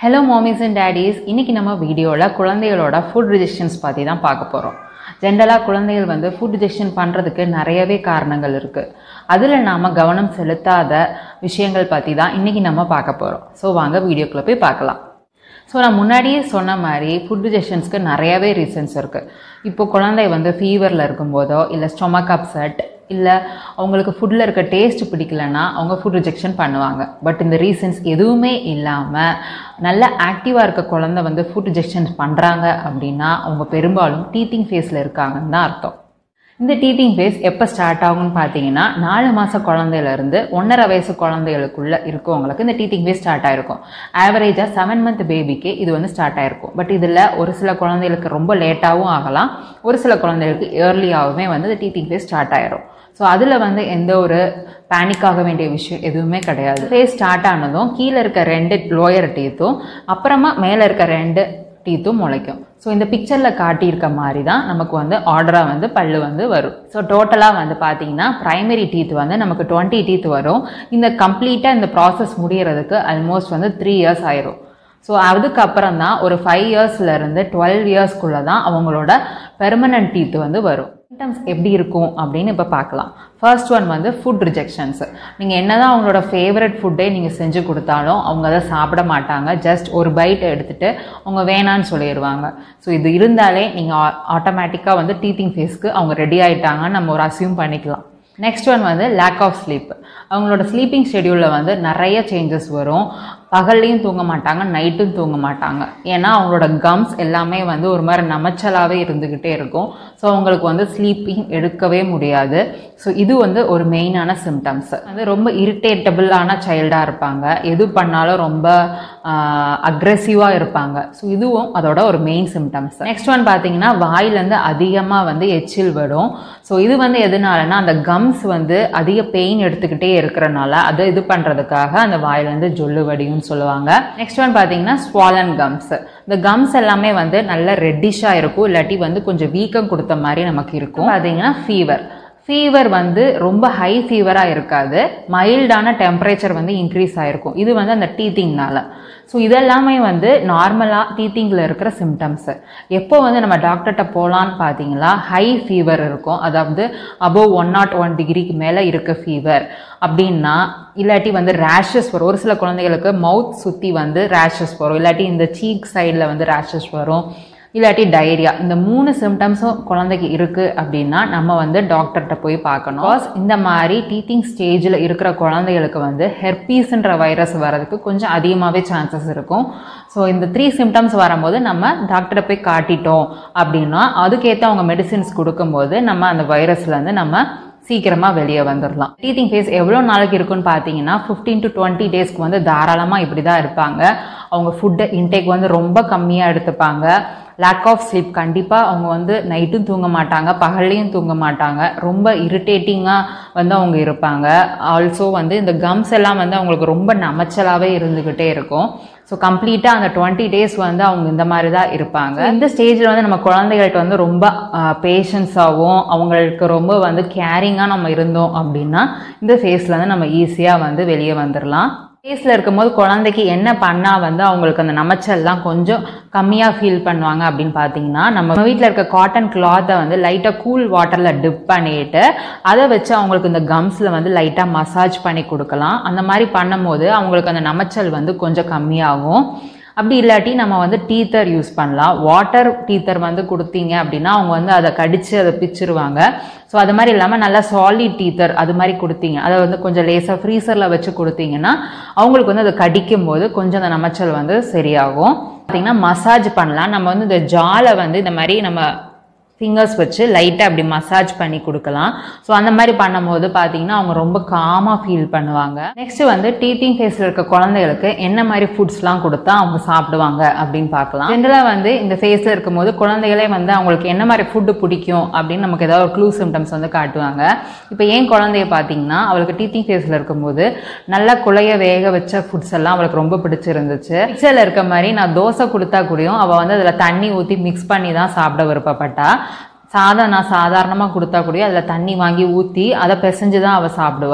hello மாமிஸ் and daddy's இன்னைக்கு நம்ம வீடியோவில் குழந்தைகளோட ஃபுட் ரிஜெக்ஷன்ஸ் பற்றி தான் பார்க்க போகிறோம் ஜென்ரலாக குழந்தைகள் வந்து ஃபுட் ரிஜெக்ஷன் பண்ணுறதுக்கு நிறையவே காரணங்கள் இருக்குது அதில் நாம் கவனம் செலுத்தாத விஷயங்கள் பற்றி தான் இன்றைக்கி நம்ம பார்க்க போகிறோம் ஸோ வாங்க வீடியோக்குள்ளே போய் பார்க்கலாம் ஸோ நான் முன்னாடியே சொன்ன மாதிரி ஃபுட் ரிஜெக்ஷன்ஸ்க்கு நிறையவே ரீசன்ஸ் இருக்குது இப்போ குழந்தை வந்து ஃபீவரில் இருக்கும்போதோ இல்லை ஸ்டொமக் அப்செட் இல்லை அவங்களுக்கு ஃபுட்டில் இருக்க டேஸ்ட் பிடிக்கலன்னா அவங்க ஃபுட் ரிஜெக்ஷன் பண்ணுவாங்க பட் இந்த ரீசன்ஸ் எதுவுமே இல்லாமல் நல்ல ஆக்டிவாக இருக்க குழந்தை வந்து ஃபுட் ரிஜெக்ஷன் பண்ணுறாங்க அப்படின்னா அவங்க பெரும்பாலும் டீத்திங் ஃபேஸில் இருக்காங்கன்னு தான் அர்த்தம் இந்த டீத்திங் ஃபேஸ் எப்போ ஸ்டார்ட் ஆகும்னு பார்த்தீங்கன்னா நாலு மாத குழந்தையிலேருந்து ஒன்றரை வயசு குழந்தைகளுக்குள்ள இருக்கவங்களுக்கு இந்த டீத்திங் ஃபேஸ் ஸ்டார்ட் ஆயிருக்கும் ஆவரேஜாக செவன் மந்த் பேபிக்கு இது வந்து ஸ்டார்ட் ஆயிருக்கும் பட் இதில் ஒரு சில குழந்தைகளுக்கு ரொம்ப லேட்டாகவும் ஆகலாம் ஒரு சில குழந்தைகளுக்கு ஏர்லியாகவுமே வந்து இந்த டீத்திங் ஃபேஸ் ஸ்டார்ட் ஆயிரும் ஸோ அதில் வந்து எந்த ஒரு பேனிக் ஆக வேண்டிய விஷயம் எதுவுமே கிடையாது ஃபேஸ் ஸ்டார்ட் ஆனதும் கீழே இருக்க ரெண்டு லோயர் டீத்தும் அப்புறமா மேலே இருக்க ரெண்டு டீத்தும் முளைக்கும் ஸோ இந்த பிக்சரில் காட்டியிருக்க மாதிரி தான் நமக்கு வந்து ஆர்டராக வந்து பல்லு வந்து வரும் ஸோ டோட்டலாக வந்து பார்த்தீங்கன்னா ப்ரைமரி டீத் வந்து நமக்கு டுவெண்ட்டி டீத் வரும் இந்த கம்ப்ளீட்டாக இந்த ப்ராசஸ் முடியறதுக்கு ஆல்மோஸ்ட் வந்து த்ரீ இயர்ஸ் ஆயிரும் ஸோ அதுக்கப்புறம் தான் ஒரு ஃபைவ் இயர்ஸ்லேருந்து டுவெல் இயர்ஸ்க்குள்ளே தான் அவங்களோட பெர்மனன்ட் டீத் வந்து வரும் சிம்டம்ஸ் எப்படி இருக்கும் அப்படின்னு இப்போ பார்க்கலாம் ஃபர்ஸ்ட் ஒன் வந்து ஃபுட் ரிஜெக்ஷன்ஸ் நீங்கள் என்ன தான் அவங்களோட ஃபேவரட் ஃபுட்டே நீங்கள் செஞ்சு கொடுத்தாலும் அவங்க அதை சாப்பிட மாட்டாங்க ஜஸ்ட் ஒரு பைட் எடுத்துகிட்டு அவங்க வேணான்னு சொல்லிடுவாங்க ஸோ இது இருந்தாலே நீங்கள் ஆட்டோமேட்டிக்காக வந்து டீத்திங் ஃபேஸ்க்கு அவங்க ரெடி ஆகிட்டாங்கன்னு நம்ம ஒரு அசியூம் பண்ணிக்கலாம் நெக்ஸ்ட் ஒன் வந்து லேக் ஆஃப் ஸ்லீப் அவங்களோட ஸ்லீப்பிங் ஷெடியூலில் வந்து நிறைய சேஞ்சஸ் வரும் பகல்லையும் தூங்க மாட்டாங்க நைட்டும் தூங்க மாட்டாங்க ஏன்னா அவங்களோட கம்ஸ் எல்லாமே வந்து ஒரு மாதிரி நமைச்சலாகவே இருந்துக்கிட்டே இருக்கும் ஸோ அவங்களுக்கு வந்து ஸ்லீப்பிங் எடுக்கவே முடியாது ஸோ இது வந்து ஒரு மெயினான சிம்டம்ஸ் வந்து ரொம்ப இரிட்டேட்டபிளான சைல்டாக இருப்பாங்க எது பண்ணாலும் ரொம்ப அக்ரெசிவாக இருப்பாங்க ஸோ இதுவும் அதோட ஒரு மெயின் சிம்டம்ஸ் நெக்ஸ்ட் ஒன் பார்த்தீங்கன்னா வாயிலேருந்து அதிகமாக வந்து எச்சில் வரும் ஸோ இது வந்து எதனாலனா அந்த கம்ஸ் வந்து அதிக பெயின் எடுத்துக்கிட்டே இருக்கிறனால அதை இது பண்ணுறதுக்காக அந்த வாயிலேருந்து ஜொல்லு வடியும் சொல்லுவாங்க நெக்ஸ்ட் ஒன் பார்த்தீங்கன்னா ஸ்வாலன் கம்ஸ் இந்த கம்ஸ் எல்லாமே வந்து நல்ல ரெட்டிஷாக இருக்கும் இல்லாட்டி வந்து கொஞ்சம் வீக்கம் கொடுத்த மாதிரி நமக்கு இருக்கும் பார்த்தீங்கன்னா ஃபீவர் ஃபீவர் வந்து ரொம்ப ஹை ஃபீவராக இருக்காது மைல்டான டெம்பரேச்சர் வந்து இன்க்ரீஸ் ஆகிருக்கும் இது வந்து அந்த டீத்திங்னால ஸோ இதெல்லாமே வந்து நார்மலாக டீத்திங்கில் இருக்கிற சிம்டம்ஸு எப்போ வந்து நம்ம டாக்டர்கிட்ட போகலான்னு பார்த்தீங்களா ஹை ஃபீவர் இருக்கும் அதாவது அபவ் ஒன் நாட் ஒன் டிகிரிக்கு மேலே இருக்க ஃபீவர் அப்படின்னா இல்லாட்டி வந்து ரேஷஸ் வரும் ஒரு சில குழந்தைகளுக்கு மவுத் சுற்றி வந்து ரேஷஸ் வரும் இல்லாட்டி இந்த சீக் சைடில் வந்து ரேஷஸ் வரும் இல்லாட்டி டைரியா இந்த மூணு சிம்டம்ஸும் குழந்தைக்கு இருக்குது அப்படின்னா நம்ம வந்து டாக்டர்கிட்ட போய் பார்க்கணும் பிகாஸ் இந்த மாதிரி டீத்திங் ஸ்டேஜில் இருக்கிற குழந்தைகளுக்கு வந்து ஹெர்பீஸ்ன்ற வைரஸ் வர்றதுக்கு கொஞ்சம் அதிகமாகவே சான்சஸ் இருக்கும் ஸோ இந்த த்ரீ சிம்டம்ஸ் வரும்போது நம்ம டாக்டரை போய் காட்டிட்டோம் அப்படின்னா அதுக்கேற்ற அவங்க மெடிசின்ஸ் கொடுக்கும்போது நம்ம அந்த வைரஸ்லேருந்து நம்ம சீக்கிரமாக வெளியே வந்துடலாம் டீத்திங் ஃபேஸ் எவ்வளோ நாளைக்கு இருக்குன்னு பார்த்தீங்கன்னா ஃபிஃப்டீன் டு டுவெண்ட்டி டேஸ்க்கு வந்து தாராளமாக இப்படி தான் இருப்பாங்க அவங்க ஃபுட்டு இன்டேக் வந்து ரொம்ப கம்மியாக எடுத்துப்பாங்க லேக் ஆஃப் ஸ்லீப் கண்டிப்பாக அவங்க வந்து நைட்டும் தூங்க மாட்டாங்க பகல்லையும் தூங்க மாட்டாங்க ரொம்ப இரிட்டேட்டிங்காக வந்து அவங்க இருப்பாங்க ஆல்சோ வந்து இந்த கம்ஸ் எல்லாம் வந்து அவங்களுக்கு ரொம்ப நமைச்சலாகவே இருந்துக்கிட்டே இருக்கும் ஸோ கம்ப்ளீட்டாக அந்த டுவெண்ட்டி டேஸ் வந்து அவங்க இந்த மாதிரி தான் இருப்பாங்க இந்த ஸ்டேஜில் வந்து நம்ம குழந்தைகள்கிட்ட வந்து ரொம்ப பேஷன்ஸாகவும் அவங்களுக்கு ரொம்ப வந்து கேரிங்காக நம்ம இருந்தோம் அப்படின்னா இந்த ஃபேஸில் வந்து நம்ம ஈஸியாக வந்து வெளியே வந்துடலாம் ஃபேஸில் இருக்கும்போது குழந்தைக்கு என்ன பண்ணால் வந்து அவங்களுக்கு அந்த நமைச்சல்லாம் கொஞ்சம் கம்மியாக ஃபீல் பண்ணுவாங்க அப்படின்னு பார்த்தீங்கன்னா நம்ம வீட்டில் இருக்க காட்டன் கிளாத்தை வந்து லைட்டாக கூல் வாட்டரில் டிப் பண்ணிட்டு அதை வச்சு அவங்களுக்கு இந்த கம்ஸில் வந்து லைட்டாக மசாஜ் பண்ணி கொடுக்கலாம் அந்த மாதிரி பண்ணும்போது அவங்களுக்கு அந்த நமைச்சல் வந்து கொஞ்சம் கம்மியாகும் அப்படி இல்லாட்டி நம்ம வந்து டீத்தர் யூஸ் பண்ணலாம் வாட்டர் டீத்தர் வந்து கொடுத்தீங்க அப்படின்னா அவங்க வந்து அதை கடித்து அதை பிச்சிருவாங்க ஸோ அது மாதிரி இல்லாமல் நல்லா சாலிட் டீத்தர் அது மாதிரி கொடுத்தீங்க அதை வந்து கொஞ்சம் லேசாக ஃப்ரீசரில் வச்சு கொடுத்தீங்கன்னா அவங்களுக்கு வந்து அதை கடிக்கும் போது கொஞ்சம் அந்த நமைச்சல் வந்து சரியாகும் பார்த்தீங்கன்னா மசாஜ் பண்ணலாம் நம்ம வந்து இந்த ஜாலை வந்து இந்த மாதிரி நம்ம ஃபிங்கர்ஸ் வச்சு லைட்டாக அப்படி மசாஜ் பண்ணி கொடுக்கலாம் ஸோ அந்த மாதிரி பண்ணும்போது பார்த்தீங்கன்னா அவங்க ரொம்ப காமாக ஃபீல் பண்ணுவாங்க நெக்ஸ்ட் வந்து டீத்திங் ஃபேஸில் இருக்க குழந்தைகளுக்கு என்ன மாதிரி ஃபுட்ஸ்லாம் கொடுத்தா அவங்க சாப்பிடுவாங்க அப்படின்னு பார்க்கலாம் ஜென்ரலாக வந்து இந்த ஃபேஸில் இருக்கும்போது குழந்தைகளே வந்து அவங்களுக்கு என்ன மாதிரி ஃபுட்டு பிடிக்கும் அப்படின்னு நமக்கு ஏதாவது ஒரு க்ளூ சிம்டம்ஸ் வந்து காட்டுவாங்க இப்போ ஏன் குழந்தைய பார்த்தீங்கன்னா அவளுக்கு டீத்திங் ஃபேஸில் இருக்கும்போது நல்லா குழைய வேக வச்ச ஃபுட்ஸ் எல்லாம் அவளுக்கு ரொம்ப பிடிச்சிருந்துச்சு பிக்சரில் இருக்க மாதிரி நான் தோசை கொடுத்தா கூடயும் அவள் வந்து அதில் தண்ணி ஊற்றி மிக்ஸ் பண்ணி தான் சாப்பிட விருப்பப்பட்டா சாதம் நான் சாதாரணமாக கொடுத்தா கூட அதில் தண்ணி வாங்கி ஊற்றி அதை பிசைஞ்சு தான் அவள் சாப்பிடுவா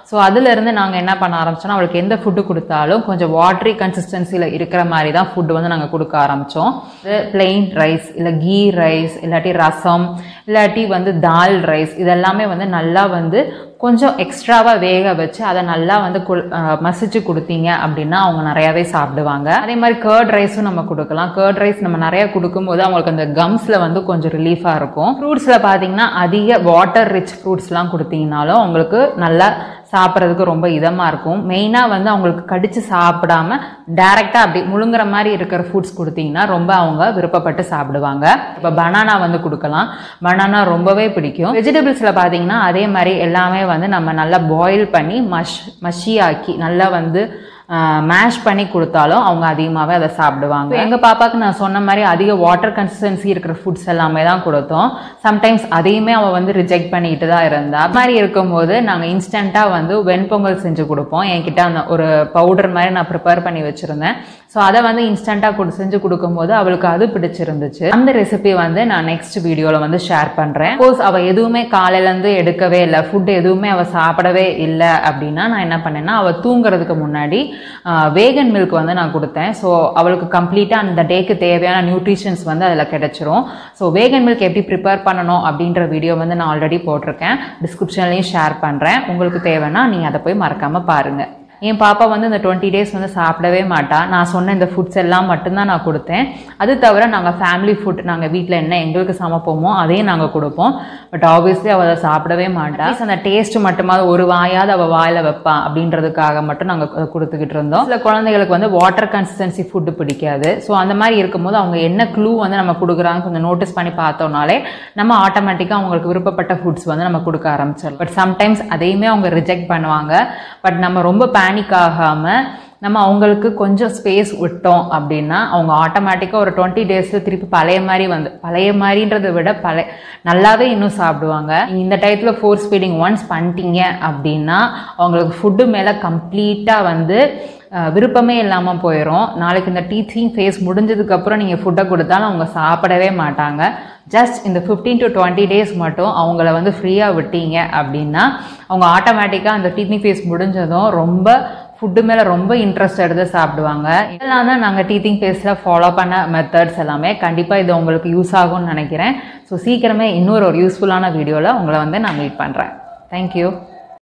ஸோ அதுலேருந்து நாங்கள் என்ன பண்ண ஆரம்பிச்சோம்னா அவளுக்கு எந்த ஃபுட்டு கொடுத்தாலும் கொஞ்சம் வாட்டரி கன்சிஸ்டன்சியில் இருக்கிற மாதிரி தான் ஃபுட்டு வந்து நாங்கள் கொடுக்க ஆரம்பித்தோம் பிளெயின் ரைஸ் இல்லை கீ ரைஸ் இல்லாட்டி ரசம் இல்லாட்டி வந்து தால் ரைஸ் இதெல்லாமே வந்து நல்லா வந்து கொஞ்சம் எக்ஸ்ட்ராவாக வேக வச்சு அதை நல்லா வந்து குள் அஹ் மசிச்சு கொடுத்தீங்க அப்படின்னா அவங்க நிறையாவே சாப்பிடுவாங்க அதே மாதிரி கேர்ட் ரைஸும் நம்ம கொடுக்கலாம் கேர்ட் ரைஸ் நம்ம நிறைய கொடுக்கும்போது அவங்களுக்கு அந்த கம்ஸில் வந்து கொஞ்சம் ரிலீஃபாக இருக்கும் ஃப்ரூட்ஸில் பார்த்தீங்கன்னா அதிக வாட்டர் ரிச் ஃப்ரூட்ஸ்லாம் கொடுத்தீங்கனாலும் அவங்களுக்கு நல்லா சாப்பிட்றதுக்கு ரொம்ப இதமாக இருக்கும் மெயினாக வந்து அவங்களுக்கு கடிச்சு சாப்பிடாம டைரெக்டாக அப்படி முழுங்குற மாதிரி இருக்கிற ஃபுட்ஸ் கொடுத்தீங்கன்னா ரொம்ப அவங்க விருப்பப்பட்டு சாப்பிடுவாங்க இப்போ பனானா வந்து கொடுக்கலாம் பனானா ரொம்பவே பிடிக்கும் வெஜிடபிள்ஸில் பார்த்தீங்கன்னா அதே மாதிரி எல்லாமே வந்து நம்ம நல்லா பாயில் பண்ணி மஷ் மஷியாக்கி நல்லா வந்து மேஷ் பண்ணி கொடுத்தாலும் அவங்க அதிகமாகவே அதை சாப்பிடுவாங்க எங்கள் பாப்பாவுக்கு நான் சொன்ன மாதிரி அதிக வாட்டர் கன்சிஸ்டன்சி இருக்கிற ஃபுட்ஸ் எல்லாமே தான் கொடுத்தோம் சம்டைம்ஸ் அதையுமே அவள் வந்து ரிஜெக்ட் பண்ணிட்டு தான் இருந்தா அது மாதிரி இருக்கும்போது நாங்கள் இன்ஸ்டண்ட்டாக வந்து வெண்பொங்கல் செஞ்சு கொடுப்போம் என்கிட்ட அந்த ஒரு பவுடர் மாதிரி நான் ப்ரிப்பேர் பண்ணி வச்சுருந்தேன் ஸோ அதை வந்து இன்ஸ்டண்ட்டாக கொடு செஞ்சு கொடுக்கும்போது அவளுக்கு அது பிடிச்சிருந்துச்சு அந்த ரெசிபி வந்து நான் நெக்ஸ்ட் வீடியோவில் வந்து ஷேர் பண்ணுறேன் சப்போஸ் அவள் எதுவுமே காலையிலேருந்து எடுக்கவே இல்லை ஃபுட் எதுவுமே அவள் சாப்பிடவே இல்லை அப்படின்னா நான் என்ன பண்ணேன்னா அவள் தூங்குறதுக்கு முன்னாடி வேகன் மில்க் வந்து நான் கொடுத்தேன் ஸோ அவளுக்கு கம்ப்ளீட்டாக அந்த டேக்கு தேவையான நியூட்ரிஷன்ஸ் வந்து அதில் கிடைச்சிரும் ஸோ வேகன் மில்க் எப்படி ப்ரிப்பேர் பண்ணணும் அப்படின்ற வீடியோ வந்து நான் ஆல்ரெடி போட்டிருக்கேன் டிஸ்கிரிப்ஷன்லையும் ஷேர் பண்ணுறேன் உங்களுக்கு தேவைன்னா நீங்கள் அதை போய் மறக்காமல் பாருங்கள் என் பாப்பா வந்து இந்த டுவெண்ட்டி டேஸ் வந்து சாப்பிடவே மாட்டா நான் சொன்ன இந்த ஃபுட்ஸ் எல்லாம் மட்டும்தான் நான் கொடுத்தேன் அது தவிர நாங்கள் ஃபேமிலி ஃபுட் நாங்கள் வீட்டில் என்ன எங்களுக்கு சமைப்போமோ அதையும் நாங்கள் கொடுப்போம் பட் ஆப்வியஸ்லி அவள் அதை சாப்பிடவே மாட்டா At least அந்த டேஸ்ட் மட்டுமாவது ஒரு வாயாவது அவள் வாயில் வைப்பா அப்படின்றதுக்காக மட்டும் நாங்கள் கொடுத்துக்கிட்டு இருந்தோம் சில குழந்தைகளுக்கு வந்து வாட்டர் கன்சிஸ்டன்சி ஃபுட்டு பிடிக்காது ஸோ அந்த மாதிரி இருக்கும்போது அவங்க என்ன க்ளூ வந்து நம்ம கொடுக்குறாங்க கொஞ்சம் நோட்டீஸ் பண்ணி பார்த்தோம்னாலே நம்ம ஆட்டோமேட்டிக்காக அவங்களுக்கு விருப்பப்பட்ட ஃபுட்ஸ் வந்து நம்ம கொடுக்க ஆரம்பிச்சிடலாம் பட் சம்டைம்ஸ் அதையுமே அவங்க ரிஜெக்ட் பண்ணுவாங்க பட் நம்ம ரொம்ப பேனிக் ஆகாமல் நம்ம அவங்களுக்கு கொஞ்சம் ஸ்பேஸ் விட்டோம் அப்படின்னா அவங்க ஆட்டோமேட்டிக்காக ஒரு டுவெண்ட்டி டேஸில் திருப்பி பழைய மாதிரி வந்து பழைய மாதிரின்றதை விட பழைய நல்லாவே இன்னும் சாப்பிடுவாங்க நீங்க இந்த டயத்தில் ஃபோர்ஸ் ஃபீடிங் ஒன்ஸ் பண்ணிட்டீங்க அப்படின்னா அவங்களுக்கு ஃபுட்டு மேலே கம்ப்ளீட்டாக வந்து அஹ், விருப்பமே இல்லாமல் போயிடும் நாளைக்கு இந்த டீச்சிங் ஃபேஸ் முடிஞ்சதுக்கப்புறம் நீங்கள் ஃபுட்டை கொடுத்தாலும் அவங்க சாப்பிடவே மாட்டாங்க ஜஸ்ட் இந்த ஃபிஃப்டீன் டு டுவெண்ட்டி டேஸ் மட்டும் அவங்கள வந்து ஃப்ரீயாக விட்டீங்க அப்படின்னா அவங்க ஆட்டோமேட்டிக்காக அந்த டீச்சிங் ஃபேஸ் முடிஞ்சதும் ரொம்ப ஃபுட்டு மேலே ரொம்ப இன்ட்ரெஸ்ட் எடுத்து சாப்பிடுவாங்க இதெல்லாம் தான் நாங்கள் டீச்சிங் ஃபேஸில் ஃபாலோ பண்ண மெத்தட்ஸ் எல்லாமே கண்டிப்பாக இது உங்களுக்கு யூஸ் ஆகும்னு நினைக்கிறேன் ஸோ சீக்கிரமே இன்னொரு ஒரு யூஸ்ஃபுல்லான வீடியோவில் உங்களை வந்து நான் மீட் பண்ணுறேன் தேங்க்யூ